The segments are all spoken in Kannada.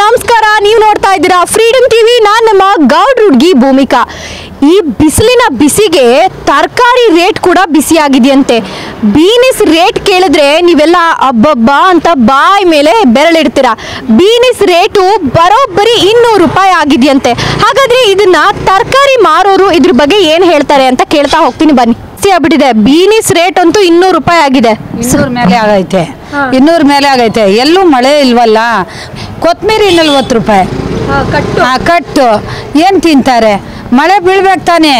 ನಮಸ್ಕಾರ ನೀವು ನೋಡ್ತಾ ಇದ್ದೀರಾ ಫ್ರೀಡಮ್ ಟಿವಿ ನಾನ್ ನಿಮ್ಮ ಗೌಡ್ ಹುಡ್ಗಿ ಭೂಮಿಕಾ ಈ ಬಿಸಿಲಿನ ಬಿಸಿಗೆ ತರಕಾರಿ ರೇಟ್ ಕೂಡ ಬಿಸಿ ಆಗಿದೆಯಂತೆ ಬೀನಿಸ್ ರೇಟ್ ಕೇಳಿದ್ರೆ ನೀವೆಲ್ಲ ಅಬ್ಬಬ್ಬ ಅಂತ ಬಾಯಿ ಮೇಲೆ ಬೆರಳಿಡ್ತೀರಾ ಬೀನಿಸ್ ರೇಟು ಬರೋಬ್ಬರಿ ಇನ್ನೂರು ರೂಪಾಯಿ ಆಗಿದೆಯಂತೆ ಹಾಗಾದ್ರೆ ಇದನ್ನ ತರಕಾರಿ ಮಾರೋರು ಇದ್ರ ಬಗ್ಗೆ ಏನ್ ಹೇಳ್ತಾರೆ ಅಂತ ಕೇಳ್ತಾ ಹೋಗ್ತೀನಿ ಬನ್ನಿ ಜಾಸ್ತಿ ಆಗ್ಬಿಟ್ಟಿದೆ ಬೀನಿಸ್ ರೇಟ್ ಅಂತೂ ಇನ್ನೂರು ರೂಪಾಯಿ ಆಗಿದೆ ಇನ್ನೂರ ಮೇಲೆ ಆಗೈತೆ ಇನ್ನೂರ ಮೇಲೆ ಆಗೈತೆ ಎಲ್ಲೂ ಮಳೆ ಇಲ್ವಲ್ಲ ಕೊತ್ತಂಬರಿ ನಲ್ವತ್ತು ರೂಪಾಯಿ ಆ ಕಟ್ಟು ಏನು ತಿಂತಾರೆ ಮಳೆ ಬೀಳ್ಬೇಕು ತಾನೇ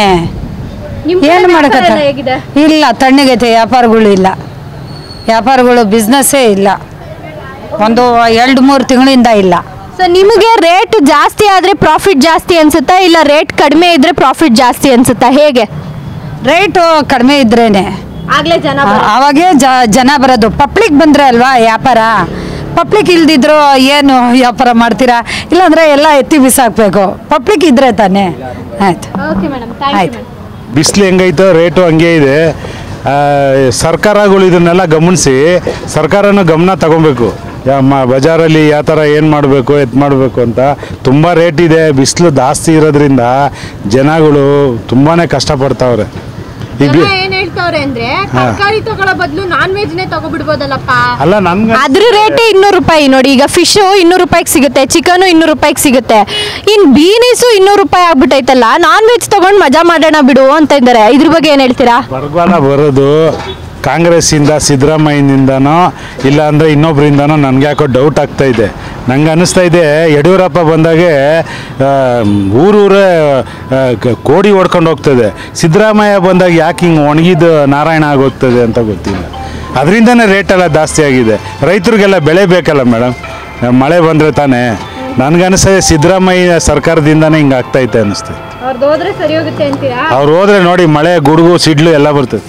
ಏನು ಮಾಡಕತ್ತ ಇಲ್ಲ ತಣ್ಣಗೈತೆ ವ್ಯಾಪಾರಗಳು ಇಲ್ಲ ವ್ಯಾಪಾರಗಳು ಬಿಸ್ನೆಸ್ಸೇ ಇಲ್ಲ ಒಂದು ಎರಡು ಮೂರು ತಿಂಗಳಿಂದ ಇಲ್ಲ ಸೊ ನಿಮಗೆ ರೇಟ್ ಜಾಸ್ತಿ ಆದ್ರೆ ಪ್ರಾಫಿಟ್ ಜಾಸ್ತಿ ಅನ್ಸುತ್ತಾ ಇಲ್ಲ ರೇಟ್ ಕಡಿಮೆ ಇದ್ರೆ ಪ್ರಾಫಿಟ್ ಜಾಸ್ತಿ ಅನ್ಸುತ್ತಾ ಹೇಗೆ ರೇಟು ಕಡಿಮೆ ಇದ್ರೇನೆ ಆಗ್ಲೇ ಜನ ಆ- ಅವಾಗೇ ಜ ಜನ ಬರೋದು ಪಬ್ಲಿಕ್ ಬಂದ್ರೆ ಅಲ್ವಾ ವ್ಯಾಪಾರ ಪಬ್ಲಿಕ್ ಇಲ್ದಿದ್ರು ಏನು ವ್ಯಾಪಾರ ಮಾಡ್ತೀರಾ ಇಲ್ಲಾಂದ್ರೆ ಎಲ್ಲ ಎತ್ತಿ ಬಿಸಾಕ್ಬೇಕು ಪಬ್ಲಿಕ್ ಇದ್ರೆ ತಾನೇ ಆಯ್ತು ಓಕೆ ಮೇಡಮ್ ಆಯ್ತು ಬಿಸಿಲು ಹೆಂಗೈತೋ ರೇಟು ಹಂಗೆ ಇದೆ ಆ, ಸರ್ಕಾರಗಳು ಇದನ್ನೆಲ್ಲ ಗಮನಿಸಿ ಸರ್ಕಾರನೂ ಗಮನ ತಗೊಬೇಕು ಯಾ ಮ ಬಜಾರಲ್ಲಿ ಯಾವ ಥರ ಏನು ಮಾಡಬೇಕು ಎತ್ ಮಾಡಬೇಕು ಅಂತ ತುಂಬ ರೇಟ್ ಇದೆ ಬಿಸಿಲು ಜಾಸ್ತಿ ಇರೋದ್ರಿಂದ ಜನಗಳು ತುಂಬಾ ಕಷ್ಟಪಡ್ತಾವ್ರೆ ಈಗ ಬಿ- ಏನ್ ಹೇಳ್ತಾವ್ರೆ ಅಂದ್ರೆ ಹಾ. ತರಕಾರಿ ತಗೊಳ್ಳೋ ಬದಲು ನಾನ್ ವೆಜ್ ನೇ ತಗೋಬಿಡ್ಬೋದಲ್ಲಪ್ಪ ಅಲ್ಲ ನನ್ಗೆ ಅದ್ರ ರೇಟೇ ಇನ್ನೂರು ರೂಪಾಯಿ ನೋಡಿ ಈಗ ಫಿಶ್ ಇನ್ನೂರು ರೂಪಾಯಿಗೆ ಸಿಗುತ್ತೆ ಚಿಕನು ಇನ್ನೂರು ರೂಪಾಯಿಗೆ ಸಿಗುತ್ತೆ ಇನ್ ಬೀನೀಸು ಇನ್ನೂರು ರೂಪಾಯಿ ಆಗ್ಬಿಟ್ಟೈತಲ್ಲ ನಾನ್ ವೆಜ್ ತಗೊಂಡ್ ಮಜಾ ಮಾಡೋಣ ಬಿಡು ಅಂತ ಇದ್ದಾರೆ ಇದ್ರ ಬಗ್ಗೆ ಏನ್ ಹೇಳ್ತೀರಾ ಬರಗಾಲ ಬರೋದು ಕಾಂಗ್ರೆಸ್ಸಿಂದ ಸಿದ್ದರಾಮಯ್ಯನಿಂದನೋ ಇಲ್ಲ ಅಂದರೆ ಇನ್ನೊಬ್ಬರಿಂದನೋ ನನಗೆ ಯಾಕೋ ಡೌಟ್ ಆಗ್ತಾ ಇದೆ ನಂಗೆ ಅನ್ನಿಸ್ತಾ ಇದೆ ಯಡಿಯೂರಪ್ಪ ಬಂದಾಗೆ ಆ, ಊರೂರೇ ಆ, ಕ- ಕೋಡಿ ಹೊಡ್ಕೊಂಡು ಹೋಗ್ತದೆ ಸಿದ್ದರಾಮಯ್ಯ ಬಂದಾಗ ಯಾಕೆ ಹಿಂಗೆ ಒಣಗಿದ ನಾರಾಯಣ ಆಗೋಗ್ತದೆ ಅಂತ ಗೊತ್ತಿಲ್ಲ ಅದರಿಂದನೇ ರೇಟೆಲ್ಲ ಜಾಸ್ತಿ ಆಗಿದೆ ರೈತರಿಗೆಲ್ಲ ಬೆಳೆ ಬೇಕಲ್ಲ ಮೇಡಮ್ ಮಳೆ ಬಂದರೆ ತಾನೇ ನನಗನ್ನಿಸ್ತದೆ ಸಿದ್ದರಾಮಯ್ಯ ಸರ್ಕಾರದಿಂದನೇ ಹಿಂಗೆ ಆಗ್ತೈತೆ ಅನ್ನಿಸ್ತದೆ ಅವ್ರದ್ದು ಹೋದ್ರೆ ಸರಿ ಹೋಗುತ್ತೆ ಅಂತೀರಾ ಅವ್ರು ಹೋದ್ರೆ ನೋಡಿ ಮಳೆ ಗುಡುಗು ಸಿಡ್ಲು ಎಲ್ಲ ಬರ್ತದೆ